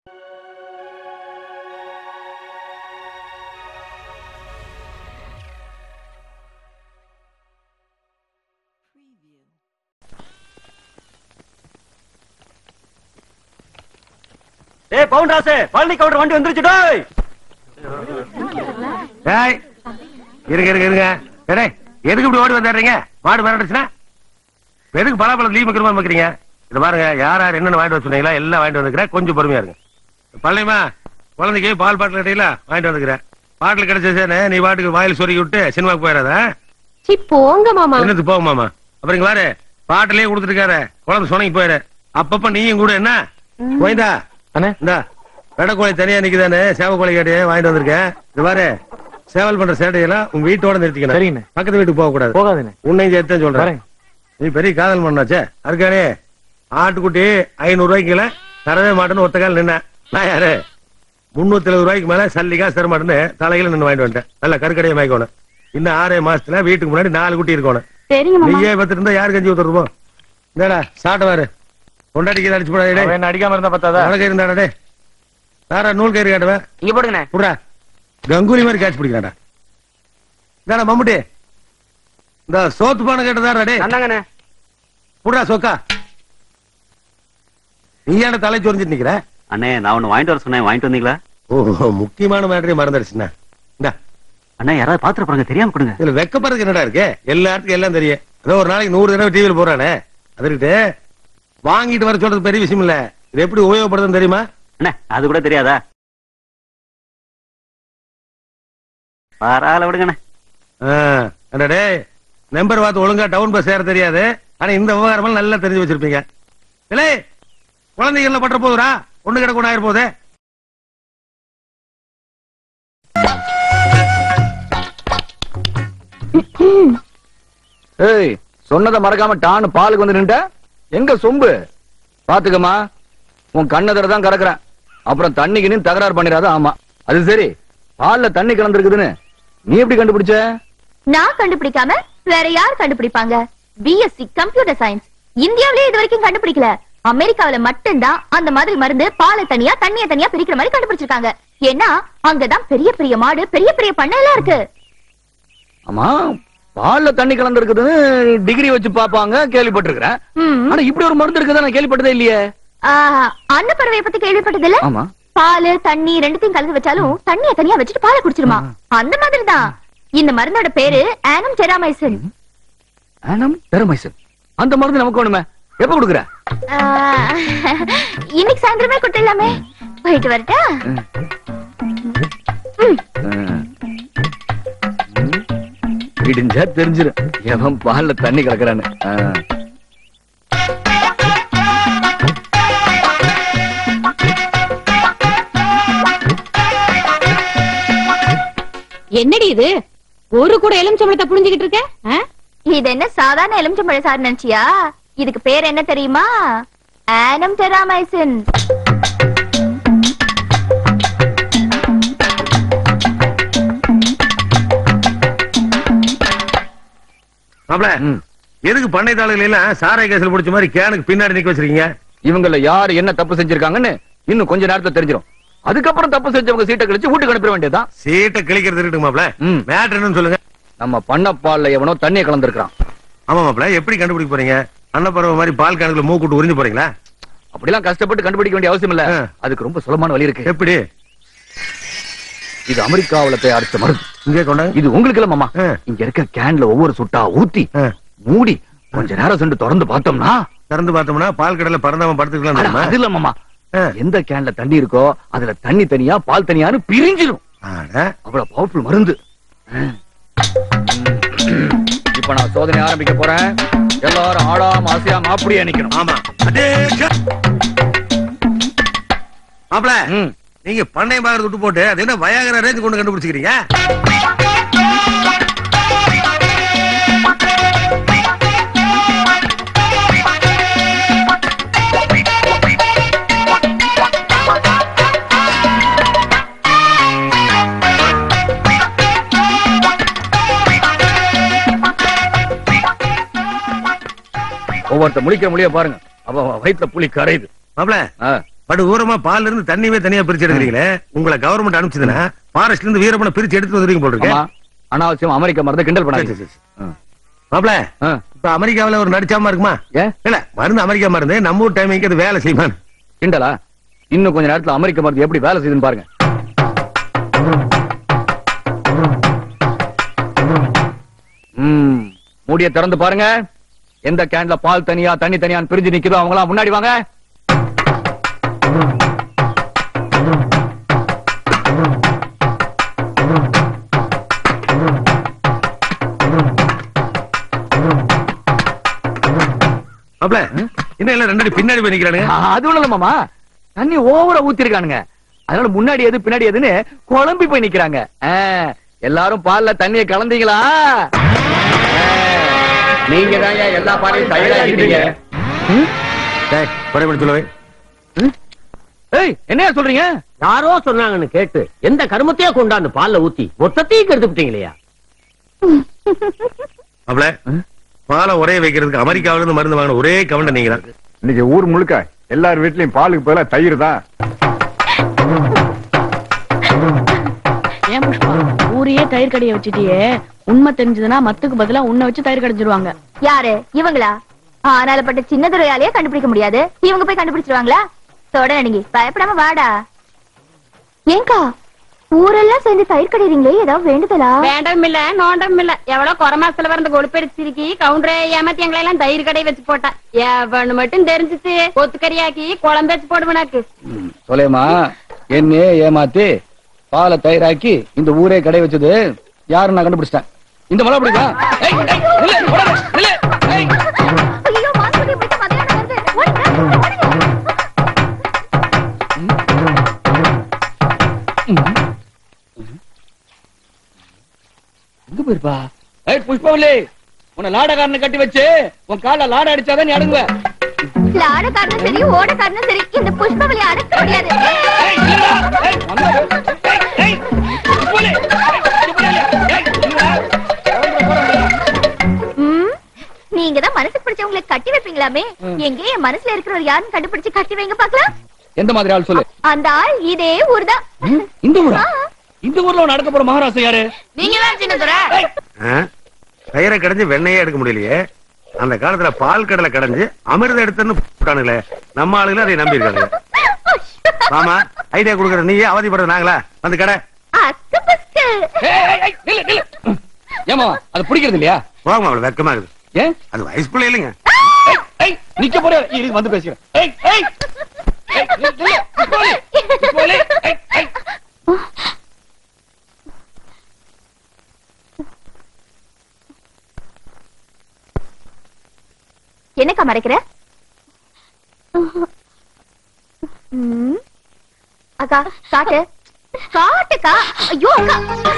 ஏய் பவுன் ராசு பழனி கவுண்டர் வண்டி வந்துருச்சு டேய் டேய் இருங்க இருங்க இருங்க டேய் எதுக்கு இப்படி ஓடி வந்துடுறீங்க மாடு மிரட்டுச்சுன்னா எதுக்கு பலாப்பழம் லீவ் வைக்கிற மாதிரி வைக்கிறீங்க இது பாருங்க யார் யார் என்னென்ன வாங்கிட்டு வர சொன்னீங்களா எல்லாம் வாங்கிட்டு வந்துக்கிறேன் கொஞ்சம் பொறுமையா இருங்க பழனிமா குழந்தைக்கு பால் பாட்டில் கட்டிங்களா வாங்கிட்டு வந்துக்கிறேன் பாட்டில் கிடைச்சேன்னு நீ பாட்டுக்கு வாயில் சொருகி விட்டு சினிமாக்கு போயிடாத சி போங்க மாமா என்னது போகும் மாமா அப்புறம் இங்க பாரு பாட்டிலே கொடுத்துருக்காரு குழந்தை சொன்னீங்க போயிரு அப்பப்ப நீயும் கூட என்ன போயிந்தா அண்ணே இந்தா வெடக்கோழி தனியா நிக்குதானே சேவக்கோழி கேட்டு வாங்கிட்டு வந்திருக்கேன் இது பாரு சேவல் பண்ற சேட்டையெல்லாம் உங்க வீட்டோட நிறுத்திக்கணும் சரிங்கண்ணே. பக்கத்து வீட்டுக்கு போக கூடாது போகாதுண்ணே உன்னையும் சேர்த்து சொல்றேன் வரேன். நீ பெரிய காதல் பண்ணாச்சே அதுக்கானே ஆட்டுக்குட்டி ஐநூறு ரூபாய்க்குல தரவே மாட்டேன்னு ஒத்த கால் நின்ன நான் யாரு முன்னூத்தி எழுபது ரூபாய்க்கு மேல சல்லிக்கா தர மாட்டேன்னு தலையில நின்று வாங்கிட்டு வந்துட்டேன் நல்ல கருக்கடையை வாங்கிக்கணும் இன்னும் ஆறே மாசத்துல வீட்டுக்கு முன்னாடி நாலு குட்டி இருக்கணும் சரிங்க மாமா நீயே பத்து இருந்தா யாரு கஞ்சி ஊத்துருப்போம் இந்தாடா சாப்பிட்ட பாரு கொண்டாடிக்கு அடிச்சு அவன் போடாதே என்ன அடிக்காம இருந்தா பத்தாதா வழக்கு இருந்தாடா டே சாரா நூல் கயிறு காட்டுவேன் இங்க போடுங்கண்ணே புடுறா கங்குலி மாதிரி கேட்ச் பிடிக்கிறாடா இதாடா மம்முட்டி இந்த சோத்து பானை கேட்டதாடா டே நந்தாங்கண்ணே புடுறா சொக்கா நீ ஏன்டா தலை சொரிஞ்சிட்டு நிக்கிற அண்ணே நான் ஒண்ணு வாங்கிட்டு வர சொன்னேன் வாங்கிட்டு வந்தீங்களா ஓ முக்கியமான மேட்டரே மறந்துடுச்சுண்ணா இந்தா அண்ணா யாராவது பாத்துட்டு போறாங்க தெரியாம கொடுங்க இதுல வெக்கப்படுறதுக்கு என்னடா இருக்கு எல்லாத்துக்கும் எல்லாம் தெரியும் ஏதோ ஒரு நாளைக்கு நூறு தடவை டிவியில் போறானே அதுக்கிட்டு வாங்கிட்டு வர சொல்றது பெரிய விஷயம் இல்ல இது எப்படி உபயோகப்படுதுன்னு தெரியுமா அண்ணே அது கூட தெரியாதா பரவாயில்ல விடுங்கண்ணே அடடே நம்பர் பார்த்து ஒழுங்கா டவுன் பஸ் ஏற தெரியாது ஆனா இந்த விவகாரம் நல்லா தெரிஞ்சு வச்சிருப்பீங்க இல்லே குழந்தைகள்ல பற்ற போதுரா ஒண்ணு கிடக்கு ஒண்ணு ஆயிரம் போதே ஏய் சொன்னதை மறக்காம டான்னு பாலுக்கு வந்து நின்ட்ட எங்க சொம்பு பாத்துக்கம்மா உன் கண்ணதர தான் கறக்குறேன் அப்புறம் தண்ணிக்கு நீ தகராறு பண்ணிடாத ஆமா அது சரி பால்ல தண்ணி கலந்துருக்குதுன்னு நீ எப்படி கண்டுபிடிச்ச நான் கண்டுபிடிக்காம வேற யார் கண்டுபிடிப்பாங்க பிஎஸ்சி கம்ப்யூட்டர் சயின்ஸ் இந்தியாவிலே இது வரைக்கும் கண்டுபிடிக்கல அமெரிக்காவில மட்டும்தான் அந்த மாதிரி மருந்து பாலை தனியா தண்ணிய தனியா பிரிக்கிற மாதிரி கண்டுபிடிச்சிருக்காங்க ஏன்னா அங்கதான் பெரிய பெரிய மாடு பெரிய பெரிய பண்ணை எல்லாம் இருக்கு ஆமா பால்ல தண்ணி கலந்துருக்குதுன்னு டிகிரி வச்சு பாப்பாங்க கேள்விப்பட்டிருக்கிறேன் ம். ஆனா இப்படி ஒரு மருந்து இருக்குதா நான் கேள்விப்பட்டதே இல்லையே ஆ, அன்னப்பறவையை பத்தி கேள்விப்பட்டது இல்ல ஆமா பாலு தண்ணி ரெண்டுத்தையும் கலந்து வச்சாலும் தண்ணிய தனியா வச்சுட்டு பாலை குடிச்சிருமா அந்த மாதிரி தான் இந்த மருந்தோட பேரு ஆனம் டெராமைசின் ஆனம் டெரமைசன் அந்த மருந்து நமக்கு வேணுமே எப்ப கொடுக்குற ஆ, இன்னைக்கு சாயந்தரமே கொடுத்துடலாமே போயிட்டு வரட்டா ம். ம். விடிஞ்சா தெரிஞ்சிடும் எவன் பால்ல தண்ணி கலக்குறான்னு ஆ. என்னடி இது ஒரு கூட எலுமிச்சம்பழத்தை புழிஞ்சுகிட்டு இருக்க ஆ? இது என்ன சாதாரண எலுமிச்சம்பழ சாறு நினைச்சியா இதுக்கு பேர் என்ன தெரியுமா ஆனம் டெராமைசின் மாப்ள ம். எதுக்கு பண்ணை தாளுகள் எல்லாம் சாராய கேஸ்ல பிடிச்ச மாதிரி கேனுக்கு பின்னாடி நிக்க வச்சிருக்கீங்க இவங்கள யாரு என்ன தப்பு செஞ்சிருக்காங்கன்னு இன்னும் கொஞ்ச நேரத்துல தெரிஞ்சிடும் அதுக்கப்புறம் தப்பு செஞ்சவங்க சீட்டை கழிச்சு வீட்டுக்கு அனுப்ப வேண்டியதுதான் சீட்டை கிழிக்கிறது இருக்கு மாப்ள ம். மேட்ரு என்னன்னு சொல்லுங்க நம்ம பண்ண பால்ல எவனோ தண்ணியை கலந்துருக்கான் ஆமா மாப்ள எப்படி கண்டுபிடிக்க போறீங்க அன்னப்பறவை மாதிரி பால் கணக்குல மூக்குட்டு உறிஞ்சு போறீங்களா அப்படிலாம் கஷ்டப்பட்டு கண்டுபிடிக்க வேண்டிய அவசியம் இல்ல ஆ. அதுக்கு ரொம்ப சுலமான வழி இருக்கு எப்படி இது அமெரிக்காவுல தயாரிச்ச மருந்து இங்கே கொண்டாங்க இது உங்களுக்கு இல்ல மாமா ஆ. இங்க இருக்க கேன்ல ஒவ்வொரு சுட்டா ஊத்தி ஆ. மூடி கொஞ்ச நேரம் சென்று திறந்து பார்த்தோம்னா திறந்து பார்த்தோம்னா பால் கடல பறந்தாம படுத்துக்கலாம் அட, தெரியுமா? அது இல்ல மாமா ஆ. எந்த கேன்ல தண்ணி இருக்கோ அதுல தண்ணி தனியா பால் தனியான்னு பிரிஞ்சிடும் ஆட, அவ்வளவு பவர்ஃபுல் மருந்து ம். இப்ப நான் சோதனை ஆரம்பிக்க போறேன் எல்லாரும் ஆடாம அசையாம அப்படியே நிக்கணும் ஆமா அடே, க- மாப்ள ம். நீங்க பண்ணையம் பாக்குறது விட்டு போட்டு அது என்ன வயாகர ரேஞ்சு கொண்டு கண்டுபிடிச்சிக்கிறீங்க ஒவ்வொருத்த முடிக்கிற முடிய பாருங்க அவ அவ வயித்துல புலி கரையுது மாப்ள ஆ. படு ஊரமா பால்ல இருந்து தண்ணியே தனியா பிரிச்சு எடுக்கிறீங்களே உங்களை கவர்மெண்ட் அனுப்பிச்சதுன்னா ஃபாரஸ்ட்ல இருந்து வீரப்பனை பிரிச்சு எடுத்து வந்துருவீங்க போல ஆமா இருக்கு அனாவசியம் அமெரிக்க மருந்து கிண்டல் சரி, பண்ணாதீங்க சரி, சரி. மாப்ள ஆ. இப்ப அமெரிக்காவுல ஒரு நடிச்சாம இருக்குமா ஏன் இல்ல மருந்து அமெரிக்கா மருந்து நம்ம ஊர் டைமிங்க்கு அது வேலை செய்வான் கிண்டலா இன்னும் கொஞ்ச நேரத்துல அமெரிக்க மருந்து எப்படி வேலை செய்யுதுன்னு பாருங்க ம், மூடிய திறந்து பாருங்க எந்த கேன்ல பால் தனியா தண்ணி தனியான்னு பிரிஞ்சு நிக்குதோ அவங்களாம் முன்னாடி வாங்க மாப்ள என்ன இல்ல ரெண்டு அடி பின்னாடி போய் நிக்கிறானுங்க ஆ, அது ஒண்ணு இல்ல மாமா தண்ணி ஓவரா ஊத்திருக்கானுங்க அதனால முன்னாடி எது பின்னாடி எதுன்னு குழம்பி போய் நிக்கிறாங்க ஆ, எல்லாரும் பால்ல தண்ணிய கலந்தீங்களா நீங்க தாங்க எல்லா பாலையும் தயாராகிட்டீங்க டேய், குறைபடி சொல்லுவே ஏய் என்னையா சொல்றீங்க யாரோ சொன்னாங்கன்னு கேட்டு எந்த கருமத்தையோ கொண்டாந்து பால்ல ஊத்தி மொத்தத்தையும் கெடுத்து விட்டீங்களா மாப்ள பாலை உரைய வைக்கிறதுக்கு அமெரிக்காவில இருந்து மருந்து வாங்கின ஒரே கவண்ட நீங்க தான் இன்னைக்கு ஊர் முழுக்க எல்லார் வீட்லயும் பாலுக்கு பதிலா தயிர் தான் ஏன் புஷ்பா ஊரையே தயிர் கடையை வச்சுட்டியே உண்மை தெரிஞ்சதுன்னா மத்துக்கு பதிலா உன்னை வச்சு தயிர் கடைஞ்சிருவாங்க யாரு இவங்களா ஆனாலப்பட்ட சின்ன துறையாலேயே கண்டுபிடிக்க முடியாது இவங்க போய் கண்டுபிடிச்சிருவாங்களா தொட நீங்க பயப்படாம வாடா ஏங்கா ஊரெல்லாம் சேர்ந்து தயிர் கடைறீங்களே ஏதாவது வேண்டுதலா வேண்டாம் இல்ல நோண்டம் இல்ல எவ்வளவு குறை மாசத்துல வரந்த கொழுப்பெடுத்திருக்கி கவுண்டரே ஏமாத்தி எங்களை எல்லாம் தயிர் கடை வச்சு போட்டா எவனு மட்டும் தெரிஞ்சுட்டு கொத்துக்கறியாக்கி குழம்பு வச்சு போடுவனாக்கு சொல்லேமா என்னையே ஏமாத்தி பாலை தயிராக்கி இந்த ஊரே கடை வச்சது யாரு நான் கண்டுபிடிச்சிட்டேன் இந்த மலை பிடிக்கா ஐயோ மாசுபடி முடிச்ச மதியானம் வருது ஓடுங்க, ஓடுங்க. எங்க போயிருப்பா ஏய் புஷ்பவல்லி உன்னை லாடகாரனை கட்டி வச்சு உன் கால லாட அடிச்சாதான் நீ அடங்குவ லாடக்காரனும் சரி ஓடக்காரனும் சரி இந்த புஷ்பவலி அடக்க முடியாது ஏய், இல்லடா. ஏய், வந்தா பாரு. ஏய், ஏய், புஷ்பவல்லி. ஏய், புஷ்பவல்லி. ஏய், இல்லடா. கிளம்புற போறேன். ம், நீங்க தான் மனசுக்கு பிடிச்சவங்களை கட்டி வைப்பீங்களாமே எங்க என் மனசுல இருக்கிறவர் யாருன்னு கண்டுபிடிச்சு கட்டி வைங்க பாக்கலாம் எந்த மாதிரி ஆள் சொல்லு அந்த ஆள் இதே ஊர்தான் இந்த ஊரா இந்த ஊர்ல நடக்க போற மகாராஷ்டிரா யாரு நீங்க தான் சின்ன துறை தயிரை கடைஞ்சு வெண்ணையே எடுக்க முடியலையே அந்த காலத்துல பால் கடலை கடைஞ்சு அமிர்தம் எடுத்துன்னு போட்டானுங்களே நம்ம ஆளுங்களும் அதை நம்பி இருக்காங்க மாமா ஐடியா கொடுக்கற நீயே அவதிப்படுற நாங்களா வந்து கடை அக்கு பஸ்கு ஏய், ஏய், ஏய், நில்லு, நில்லு. ஏமா அது பிடிக்கிறது இல்லையா போங்க அவ்வளவு வெக்கமா இருக்குது ஏன் அது வயசு பிள்ளை இல்லைங்க ஏய், ஏய், நிக்க போற இரு வந்து பேசுறேன் ஏய் ஏய் ஏய், நில்லு, நில்லு. புஷ்பவல்லி, புஷ்பவல்லி. ஏய், ஏய். என்னக்கா மறைக்கிற ம். அக்கா காட்டு காட்டுக்கா ஐயோ அக்கா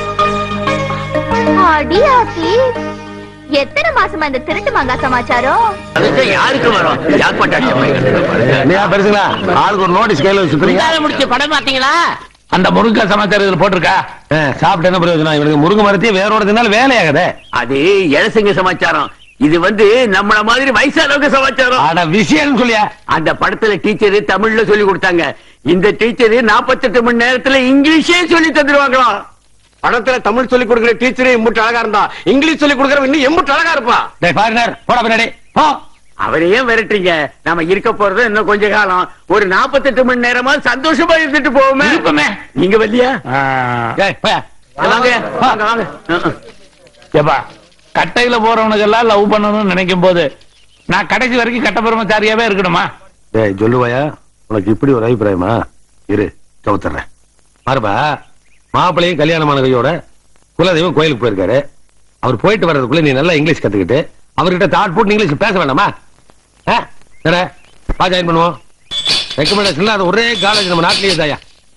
அடியாத்தி எத்தனை மாசமா இந்த திருட்டு மாங்கா சமாச்சாரம் அதுக்கு யாருக்கு வரும் ஜாக்பாட் நீயா பெருசுங்களா ஆளுக்கு ஒரு நோட்டீஸ் கையில சுத்துறீங்க முடிச்சு படம் பாத்தீங்களா அந்த முருங்கா சமாச்சாரம் இதுல போட்டிருக்கா சாப்பிட்டு என்ன பிரயோஜனம் இவனுக்கு முருங்கை மரத்தையே வேரோட தினால வேலையாகதே அது இளசங்க சமாச்சாரம் இது வந்து நம்மள மாதிரி வயசானவங்க சமாச்சாரம் ஆனா விஷயம் சொல்லியா அந்த படத்துல டீச்சர் தமிழ்ல சொல்லி கொடுத்தாங்க இந்த டீச்சர் 48 மணி நேரத்துல இங்கிலீஷே சொல்லி தந்துருவாங்களாம் படத்துல தமிழ் சொல்லி கொடுக்கிற டீச்சரே எம்புட்டு அழகா இருந்தா இங்கிலீஷ் சொல்லி கொடுக்கறவன் இன்னும் எம்புட்டு அழகா இருப்பா டேய் ஃபாரினர் போட பின்னாடி போ அவரையே விரட்டுறீங்க நாம இருக்க போறது இன்னும் கொஞ்ச காலம் ஒரு 48 மணி நேரமா சந்தோஷமா இருந்துட்டு போவோமே இருப்போமே. நீங்க வரலையா டேய் போயா வாங்க வாங்க வாங்க அஹ், அஹ். ஏப்பா கட்டையில போறவனுக்கு எல்லாம் லவ் பண்ணணும்னு நினைக்கும் போது நான் கடைசி வரைக்கும் கட்ட பிரம்மச்சாரியாவே இருக்கணுமா டேய் சொல்லுவாயா உனக்கு இப்படி ஒரு அபிப்பிராயமா இரு கவுத்துறேன் பாருப்பா மாப்பிள்ளையும் கல்யாணமான கையோட குலதெய்வம் கோயிலுக்கு போயிருக்காரு அவர் போயிட்டு வர்றதுக்குள்ள நீ நல்லா இங்கிலீஷ் கத்துக்கிட்டு அவர்கிட்ட தாட் போட்டு இங்கிலீஷ் பேச வேண்டாமா ஆ? என்னடா பா ஜாயின் பண்ணுவோம் ரெக்கமெண்டேஷன்ல அது ஒரே காலேஜ் நம்ம நாட்டிலேயே தாயா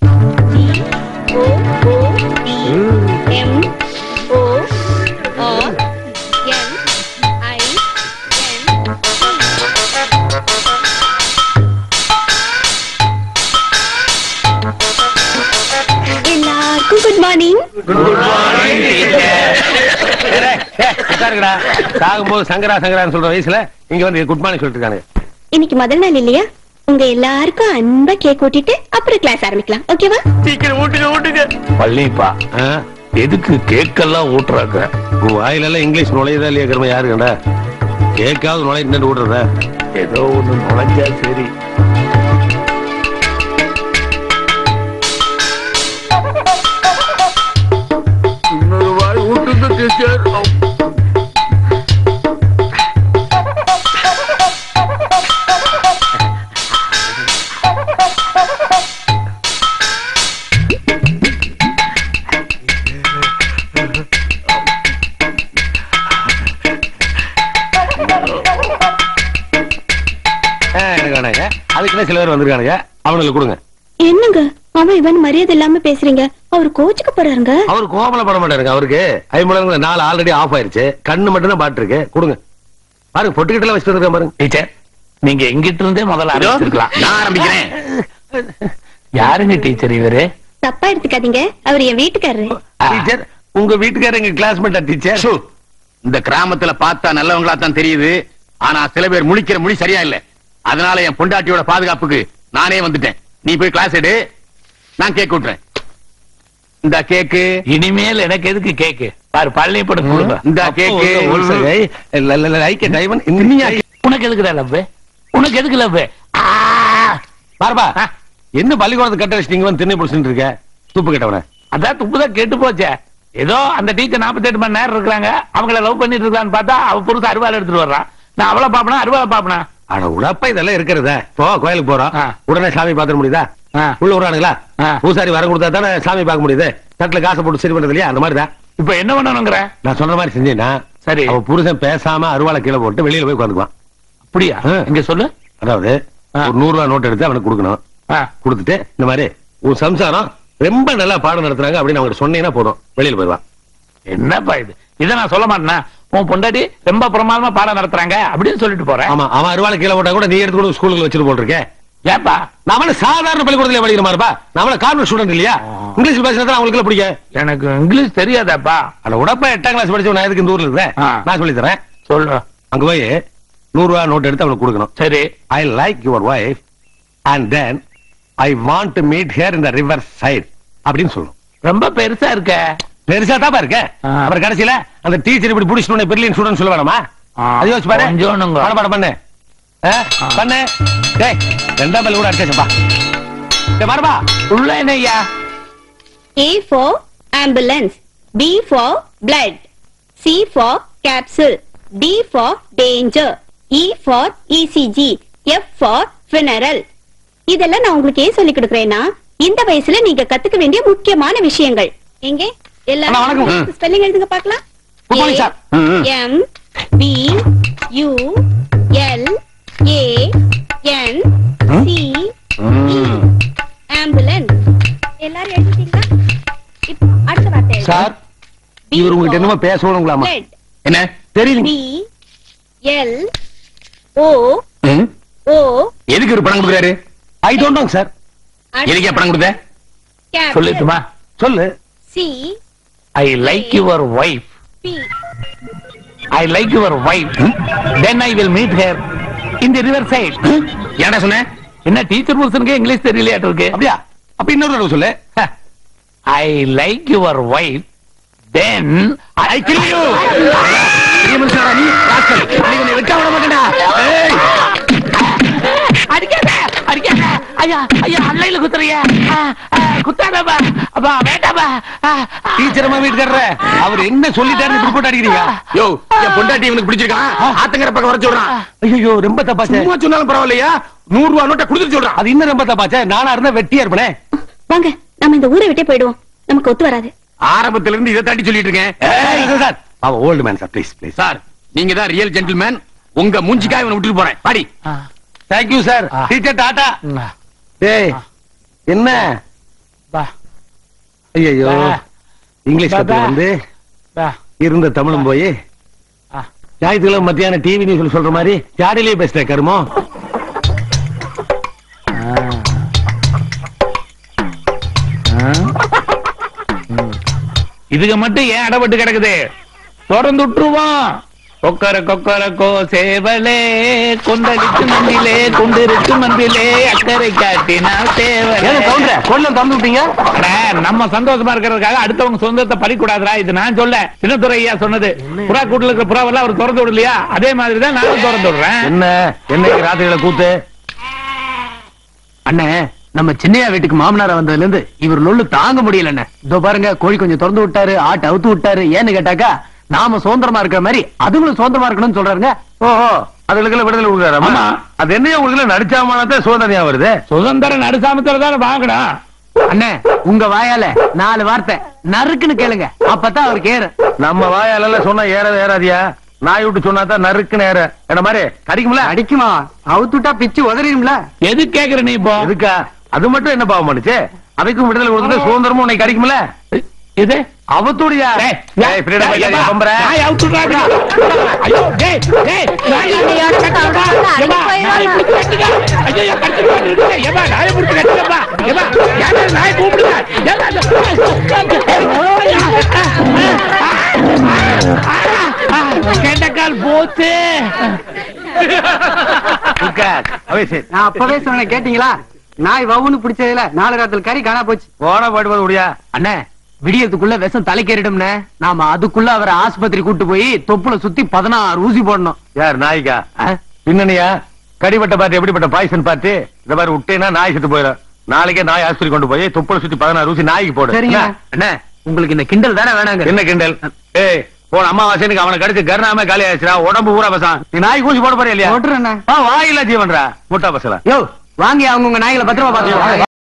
எம் ஓ ஓ என் ஐ என் எல்லாருக்கும் குட் மார்னிங் உட்காருங்கடா சாகும்போது சங்கரா சங்கரான்னு சொல்ற வயசுல இங்க வந்து குட் மார்னிங் சொல்லிட்டு இருக்காங்க இன்னைக்கு முதல் நாள் இல்லையா உங்க எல்லாருக்கும் அன்பா கேக் ஊட்டிட்டு அப்புறம் கிளாஸ் ஆரம்பிக்கலாம் ஓகேவா சீக்கிரம் ஊட்டுங்க ஊட்டுங்க பழனிப்பா ஆ? எதுக்கு கேக்கெல்லாம் ஊட்டுறாங்க உன் வாயில எல்லாம் இங்கிலீஷ் நுழையதா இல்லையா கிரம யாரு கண்டா கேட்காவது நுழையிட்டு விடுறதா ஏதோ ஒண்ணு நுழைஞ்சா சரி இன்னொரு வாய் ஊட்டுங்க டீச்சர் ஆ, எனக்கு வேணாங்க அதுக்குன்னு சில பேர் வந்திருக்கானுங்க அவனுக்கு கொடுங்க என்னங்க அவன் இவன் மரியாதை இல்லாம பேசுறீங்க அவர் கோச்சுக்கு போறாருங்க அவர் கோமல பட மாட்டாருங்க அவருக்கு ஐம்பது நாள் ஆல்ரெடி ஆஃப் ஆயிருச்சு கண்ணு மட்டும் தான் பாட்டு இருக்கு கொடுங்க பாருங்க பொட்டுக்கிட்ட வச்சுட்டு இருக்கேன் பாருங்க டீச்சர் நீங்க எங்கிட்ட இருந்தே முதல்ல ஆரம்பிச்சிருக்கலாம் நான் ஆரம்பிக்கிறேன் யாருங்க டீச்சர் இவரு தப்பா எடுத்துக்காதீங்க அவர் என் வீட்டுக்காரரு டீச்சர் உங்க வீட்டுக்காரர் எங்க கிளாஸ்மேட்டா டீச்சர் சு, இந்த கிராமத்துல பார்த்தா நல்லவங்களா தான் தெரியுது ஆனா சில பேர் முழிக்கிற மொழி சரியா இல்ல அதனால என் பொண்டாட்டியோட பாதுகாப்புக்கு நானே வந்துட்டேன் நீ போய் கிளாஸ் எடு நான் கேக் விட்டுறேன் இந்த கேக்கு இனிமேல் எனக்கு எதுக்கு கேக்கு பாரு பழனி படம் கொடுங்க இந்த கேக்கு உனக்கு எதுக்குடா லவ் உனக்கு எதுக்கு லவ் பாருப்பா என்ன பள்ளிக்கூடத்து கட்ட வச்சு நீங்க வந்து திண்ணை பிடிச்சிட்டு இருக்க துப்பு கட்டவன அதான் துப்புதான் கெட்டு போச்சே ஏதோ அந்த டீச்சர் 48 மணி நேரம் இருக்காங்க அவங்கள லவ் பண்ணிட்டு இருக்கான்னு பார்த்தா அவ புருஷன் அருவாள் எடுத்துட்டு வர்றான் நான் அவளை பாப்பனா அருவாளை பாப்பனா அட உடப்ப இதெல்லாம் இருக்கிறதா இப்போ கோயிலுக்கு போறோம் ஆ. உடனே சாமி பாத்திர முடியுதா ஆ. உள்ள விடுறானுங்களா ஆ. பூசாரி வர கொடுத்தா தானே சாமி பார்க்க முடியுது தட்டுல காசை போட்டு சரி பண்றது இல்லையா அந்த மாதிரிதான் இப்ப என்ன பண்ணணுங்கிற நான் சொல்ற மாதிரி செஞ்சேன்னா சரி. அவ புருஷன் பேசாம அருவாளை கீழே போட்டு வெளியில போய் உட்காந்துக்குவான் அப்படியா ஆ. இங்க சொல்லு அதாவது ஆ. ஒரு நூறு ரூபாய் நோட் எடுத்து அவனுக்கு கொடுக்கணும் ஆ, கொடுத்துட்டு இந்த மாதிரி உன் சம்சாரம் ரொம்ப நல்லா பாடம் நடத்துறாங்க அப்படின்னு அவங்க சொன்னீங்கன்னா போதும் வெளியில போயிடுவான் என்னப்பா இது இத நான் சொல்ல மாட்டேனா உன் பொண்டாட்டி ரொம்ப பிரமாதமா பாடம் நடத்துறாங்க அப்படின்னு சொல்லிட்டு போறேன் ஆமா அவன் அருவாளை கீழே போட்டா கூட நீ எடுத்து கூட ஸ்கூலுக்கு வச்சுட்டு போட்டிருக்கேன் ஏப்பா நாம சாதாரண பள்ளிக்கூடத்துல படிக்கிற மாதிரிப்பா நாம கார்மெண்ட் ஸ்டூடெண்ட் இல்லையா இங்கிலீஷ் பேசுறதா அவங்களுக்கு எல்லாம் பிடிக்கும் எனக்கு இங்கிலீஷ் தெரியாதாப்பா அட உடப்ப எட்டாம் கிளாஸ் படிச்சவன் நான் எதுக்கு இந்த ஊர்ல இருக்கிறேன் ஆ. நான் சொல்லி தரேன் சொல்லு அங்க போய் நூறு ரூபாய் நோட் எடுத்து அவனுக்கு கொடுக்கணும் சரி I like your wife and then I want to meet here இந்த ரிவர் சைட் அப்படின்னு சொல்லணும் ரொம்ப பெருசா இருக்க பெருசா தாப்பா இருக்க ஆ. அப்புறம் கடைசியில அந்த டீச்சர் இப்படி புடிச்சிட்டு பெர்லின் ஸ்டூடெண்ட் சொல்ல வேணாமா ஆ. அது யோசிச்சு பாரு கொஞ்சோண்டுங்க. பாட பாட பண்ணு ஆ? பண்ணு டேய் ரெண்டாம் பல்லு கூட அடிச்சாச்சப்பா டேய் பாருப்பா உள்ள என்னய்யா A for ambulance, B for blood, C for capsule, D for danger, E for ECG, F for funeral. இதெல்லாம் நான் உங்களுக்கு ஏன் சொல்லி கொடுக்கறேன்னா இந்த வயசுல நீங்க கத்துக்க வேண்டிய முக்கியமான விஷயங்கள் எங்க அண்ணா, வணக்கம். எல்லாரும் ஸ்பெல்லிங் எழுதுங்க பார்க்கலாம் Good morning, sir. ம், ம். M B U L A N C E ambulance எல்லாரும் எழுதிட்டீங்களா இப்போ அடுத்த வார்த்தை எழுதுங்க. சார் இவர் உங்ககிட்ட என்னமோ பேசணுங்களாமா Blood. என்ன தெரியல B L O ம்? O எதுக்கு ஒரு பணம் கொடுக்குறாரு ஐ டோன்ட் நோ சார் எதுக்கே பணம் கொடுத்த Capsule. சொல்லிட்டுமா சொல்லு C I like your wife P I like your wife then I will meet her இந்த ரிவர் சைட் ஏன்டா சொன்ன என்ன டீச்சர் புருஷனுக்கு இங்கிலீஷ் தெரியலையாட்டு இருக்கு அப்படியா அப்ப இன்னொரு தடவை சொல்லு I like your wife then I kill you பெரிய மனுஷனாடா நீ ராஸ்கல். நீ உன்னை வெட்ட விட மாட்டேன்டா ஏய், அடிக்காத அடிக்காத ஐயா ஐயா அல்லையில குத்துறிய குத்தாதப்பா அப்பா வேண்டாப்பா டீச்சர் அம்மா வீட்டுக்காரர அவர் என்ன சொல்லிட்டாரு இப்படி போட்டு அடிக்கிறீங்க யோ என் பொண்டாட்டி இவனுக்கு பிடிச்சிருக்கான் ஆத்தங்கர பக்கம் வர சொல்றான் ஐயோ ரொம்ப தப்பாச்சே சும்மா சொன்னாலும் பரவாயில்லையா நூறு ரூபா நோட்டை கொடுத்துட்டு சொல்றான் அது இன்னும் ரொம்ப தப்பாச்சே நானா இருந்தா வெட்டியா இருப்பனே வாங்க நம்ம இந்த ஊரை விட்டே போயிடுவோம் நமக்கு ஒத்து வராது ஆரம்பத்துல இருந்து இதை தாண்டி சொல்லிட்டு இருக்கேன் சார் அவ old man sir please please sir நீங்க தான் ரியல் ஜென்டில்மேன் உங்க மூஞ்சிக்காய் இவனை விட்டுட்டு போறேன் பாடி தேங்க்யூ சார் ஆ. டீச்சர் டாடா டேய் என்ன ஐயோ பா. இங்கிலீஷ் பா, கத்துல பா. வந்து இருந்த தமிழும் போய் ஆ. ஞாயிற்றுக்கிழமை மத்தியானம் டிவி நியூஸ்ல சொல்ற மாதிரி ஜாடிலேயே பேசுறேன் கருமோ இதுக்கு மட்டும் ஏன் அடப்பட்டு கிடக்குது தொடர்ந்து விட்டுருவோம் கொக்கர கொக்கர கோ சேவலே கொந்தளிச்சு மந்திலே கொண்டிருக்கு மந்திலே அக்கறை காட்டினால் சேவலே கொல்லம் திறந்து விட்டீங்க அட, நம்ம சந்தோஷமா இருக்கிறதுக்காக அடுத்தவங்க சொந்தத்தை பறிக்கூடாதுடா இது நான் சொல்ல சின்னத்துறை ஐயா சொன்னது புறா கூட்டுல இருக்கிற புறாவெல்லாம் அவர் திறந்து விடலையா அதே மாதிரி தான் நானும் திறந்து விடுறேன் என்ன என்னைக்கு ராத்திரியில கூத்து அண்ணே நம்ம சின்னையா வீட்டுக்கு மாமனார வந்ததுல இருந்து இவர் லொல்லு தாங்க முடியல அண்ணே இதோ பாருங்க கோழி கொஞ்சம் திறந்து விட்டாரு ஆட்டை அவுத்து விட்டாரு ஏன்னு கேட்டாக்கா நாம சுதந்திரமா இருக்கிற மாதிரி அதுங்களும் சுதந்திரமா இருக்கணும்னு சொல்றாருங்க ஓஹோ அதுகளுக்கு விடுதலை கொடுக்குறாரு ஆமா. அது என்னையா உங்களுக்கு நடிச்சாமானதான் சுதந்திரமா வருது சுதந்திர நடுசாமத்துல தானே வாங்கணும் அண்ணே உங்க வாயால நாலு வார்த்தை நறுக்குன்னு கேளுங்க அப்பதான் அவருக்கு ஏறு நம்ம வாயால சொன்னா ஏறாத ஏறாதியா நாய் விட்டு சொன்னா தான் நறுக்குன்னு ஏற என்ன மாதிரி கடிக்கும்ல அடிக்குமா அவுத்துட்டா பிச்சு உதறிடும்ல எது கேக்குற நீ இப்போ எதுக்கா அது மட்டும் என்ன பாவம் பண்ணுச்சு அதுக்கும் விடுதலை கொடுத்துட்டு சுதந்திரமும் உன்னை கிடைக்கும்ல இது அவத்துடையா டேய், ஏய், freedom டேய், fighter, ஏப்பா, பம்பர. நாய் அவுத்துடுறாங்க. ஐயோ, டேய், டேய், நாய் இன்னையோட கட்டுப்பா. கவுண்டர் ஏப்பா, அடங்கி நாயை போயிடுவாங்க. பிடிச்சு கட்டுங்க. ஐயோ, என் கட்டுப்பா இருக்குது. ஏப்பா, நாயை பிடிச்சு கட்டுங்கப்பா. ஏப்பா, யாரா நாயை கூப்பிடுங்க. ஏப்பா, இந்த- கெண்டக்கால் போச்சு உட்கார். அவை சரி. நான் அப்பவே சொன்னேன் கேட்டீங்களா நாய் வவுன்னு பிடிச்சதுல நாலு ராத்திரி கறி காணா போச்சு போனா போயிட்டு போது முடியா அண்ணே விடியத்துக்குள்ள விஷம் தலைக்கேறிடும்னே நாம அதுக்குள்ள அவரை ஆஸ்பத்திரி கூட்டு போய் தொப்புல சுத்தி பதினாறு ஊசி போடணும் யார் நாய்க்கா ஆ? பின்னணியா கடிபட்ட பார்த்து எப்படிப்பட்ட பாய்சன் பார்த்து இந்த மாதிரி விட்டேன்னா நாய் செத்து போயிடும் நாளைக்கே நாய் ஆஸ்பத்திரி கொண்டு போய் தொப்புளை சுத்தி பதினாறு ஊசி நாய்க்கு போடு சரிங்க என்ன? அண்ணே உங்களுக்கு இந்த கிண்டல் தானே வேணாங்க என்ன கிண்டல் ஏய் போன அம்மாவாசனுக்கு அவனை கடிச்சு கருணாம காலி ஆயிடுச்சுடா உடம்பு பூரா பசம் நீ நாய் ஊசி போட போறியா இல்லையா போட்டுறேண்ணே ஆ, வாயில்லா ஜீவன்டா முட்டா பசல யோ வாங்கி அவங்க உங்க நாய்களை பத்திரமா பாத்துக்கோ